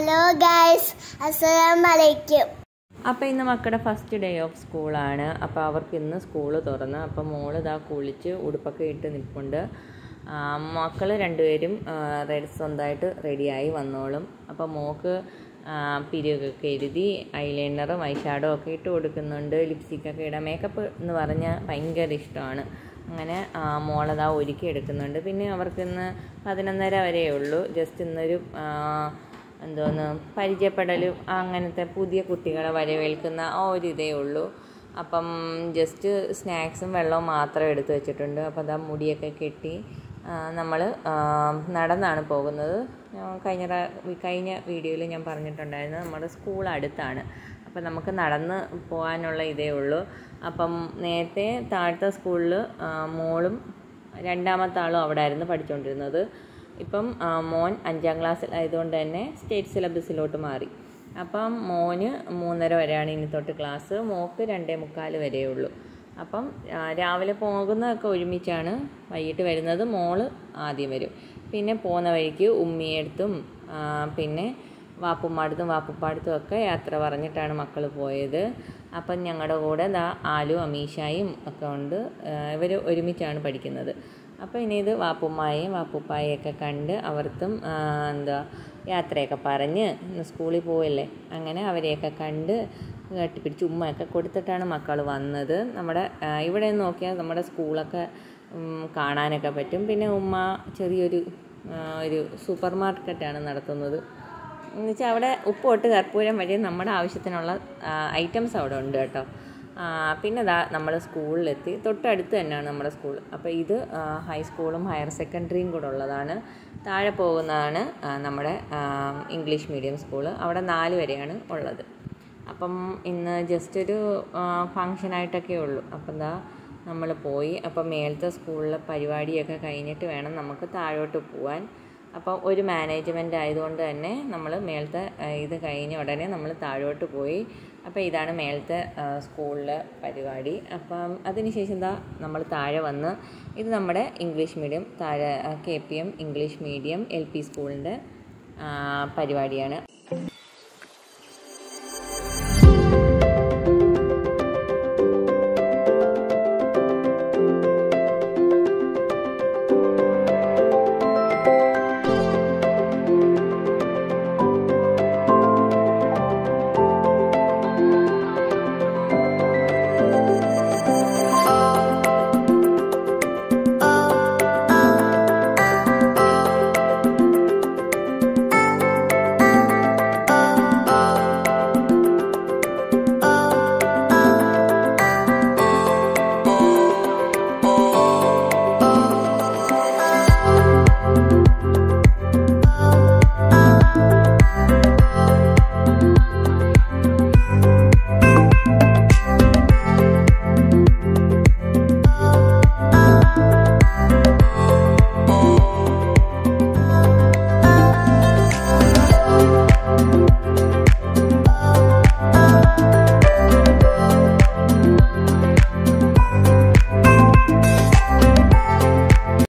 hello guys അസ്സലാം വലൈക്കും അപ്പോൾ ഇന്ന് മക്കളുടെ ഫസ്റ്റ് ഡേ ഓഫ് സ്കൂളാണ് അപ്പോൾ അവർക്ക് ഇന്ന് സ്കൂൾ തുറന്ന് അപ്പോൾ മോള് ഇതാ കുളിച്ച് ഉടുപ്പൊക്കെ ഇട്ട് നിൽപ്പുണ്ട് മക്കൾ രണ്ടുപേരും റെഡി സ്വന്തമായിട്ട് റെഡിയായി വന്നോളും അപ്പോൾ മോക്ക് പിരികൊക്കെ എഴുതി ഐലൈനറും ഐഷാഡോ ഒക്കെ ഇട്ട് കൊടുക്കുന്നുണ്ട് ലിപ്സ്റ്റിക്കൊക്കെ ഇടാം മേക്കപ്പ് എന്ന് പറഞ്ഞാൽ ഭയങ്കര ഇഷ്ടമാണ് അങ്ങനെ മോളതാ ഒരുക്കി എടുക്കുന്നുണ്ട് പിന്നെ അവർക്ക് ഇന്ന് പതിനൊന്നര വരെയേ ഉള്ളൂ ജസ്റ്റ് ഇന്നൊരു എന്തോന്ന് പരിചയപ്പെടലും അങ്ങനത്തെ പുതിയ കുട്ടികളെ വരവേൽക്കുന്ന ആ ഒരു ഇതേ ഉള്ളൂ അപ്പം ജസ്റ്റ് സ്നാക്സും വെള്ളവും മാത്രം എടുത്തു വെച്ചിട്ടുണ്ട് അപ്പോൾ അതാ മുടിയൊക്കെ കെട്ടി നമ്മൾ നടന്നാണ് പോകുന്നത് കഴിഞ്ഞ കഴിഞ്ഞ വീഡിയോയിൽ ഞാൻ പറഞ്ഞിട്ടുണ്ടായിരുന്നു നമ്മുടെ സ്കൂൾ അടുത്താണ് അപ്പം നമുക്ക് നടന്ന് പോകാനുള്ള ഇതേ ഉള്ളൂ അപ്പം നേരത്തെ താഴത്തെ സ്കൂളിൽ മോളും രണ്ടാമത്തെ ആളും അവിടെ ആയിരുന്നു പഠിച്ചുകൊണ്ടിരുന്നത് ഇപ്പം മോൻ അഞ്ചാം ക്ലാസ്സിലായതുകൊണ്ട് തന്നെ സ്റ്റേറ്റ് സിലബസിലോട്ട് മാറി അപ്പം മോന് മൂന്നര വരെയാണ് ഇനി തൊട്ട് ക്ലാസ് മോക്ക് രണ്ടേ മുക്കാൽ വരെയേ ഉള്ളൂ അപ്പം രാവിലെ പോകുന്നതൊക്കെ ഒരുമിച്ചാണ് വൈകിട്ട് വരുന്നത് മോള് ആദ്യം വരും പിന്നെ പോകുന്ന വഴിക്ക് ഉമ്മിയടുത്തും പിന്നെ വാപ്പുമ്മാടത്തും വാപ്പുപ്പാടത്തും ഒക്കെ യാത്ര പറഞ്ഞിട്ടാണ് മക്കൾ പോയത് അപ്പം ഞങ്ങളുടെ കൂടെ ദാ ആലു അമീഷായും ഒക്കെ ഉണ്ട് ഇവർ ഒരുമിച്ചാണ് പഠിക്കുന്നത് അപ്പോൾ ഇനി ഇത് വാപ്പുമ്മായെയും വാപ്പുപ്പായെയൊക്കെ കണ്ട് അവർക്കും എന്താ യാത്രയൊക്കെ പറഞ്ഞ് ഇന്ന് സ്കൂളിൽ പോവല്ലേ അങ്ങനെ അവരെയൊക്കെ കണ്ട് കെട്ടിപ്പിടിച്ച് ഉമ്മയൊക്കെ കൊടുത്തിട്ടാണ് മക്കൾ വന്നത് നമ്മുടെ ഇവിടെ നോക്കിയാൽ നമ്മുടെ സ്കൂളൊക്കെ കാണാനൊക്കെ പറ്റും പിന്നെ ഉമ്മ ചെറിയൊരു ഒരു സൂപ്പർ മാർക്കറ്റാണ് നടത്തുന്നത് എന്ന് വെച്ചാൽ അവിടെ ഉപ്പ് തൊട്ട് കർപ്പൂരം വരെ നമ്മുടെ ആവശ്യത്തിനുള്ള ഐറ്റംസ് അവിടെ ഉണ്ട് കേട്ടോ പിന്നെ ഇതാ നമ്മൾ സ്കൂളിലെത്തി തൊട്ടടുത്ത് തന്നെയാണ് നമ്മുടെ സ്കൂൾ അപ്പോൾ ഇത് ഹൈസ്കൂളും ഹയർ സെക്കൻഡറിയും കൂടെ ഉള്ളതാണ് താഴെ പോകുന്നതാണ് നമ്മുടെ ഇംഗ്ലീഷ് മീഡിയം സ്കൂൾ അവിടെ നാല് വരെയാണ് ഉള്ളത് അപ്പം ഇന്ന് ജസ്റ്റ് ഒരു ഫങ്ഷനായിട്ടൊക്കെ ഉള്ളൂ അപ്പം എന്താ നമ്മൾ പോയി അപ്പം മേലത്തെ സ്കൂളിലെ പരിപാടിയൊക്കെ കഴിഞ്ഞിട്ട് വേണം നമുക്ക് താഴോട്ട് പോവാൻ അപ്പം ഒരു മാനേജ്മെൻ്റ് ആയതുകൊണ്ട് തന്നെ നമ്മൾ മേലത്തെ ഇത് കഴിഞ്ഞ ഉടനെ നമ്മൾ താഴോട്ട് പോയി അപ്പോൾ ഇതാണ് മേലത്തെ സ്കൂളിലെ പരിപാടി അപ്പം അതിനുശേഷം എന്താ നമ്മൾ താഴെ വന്ന് ഇത് നമ്മുടെ ഇംഗ്ലീഷ് മീഡിയം താഴെ K P M English medium L P സ്കൂളിൻ്റെ പരിപാടിയാണ്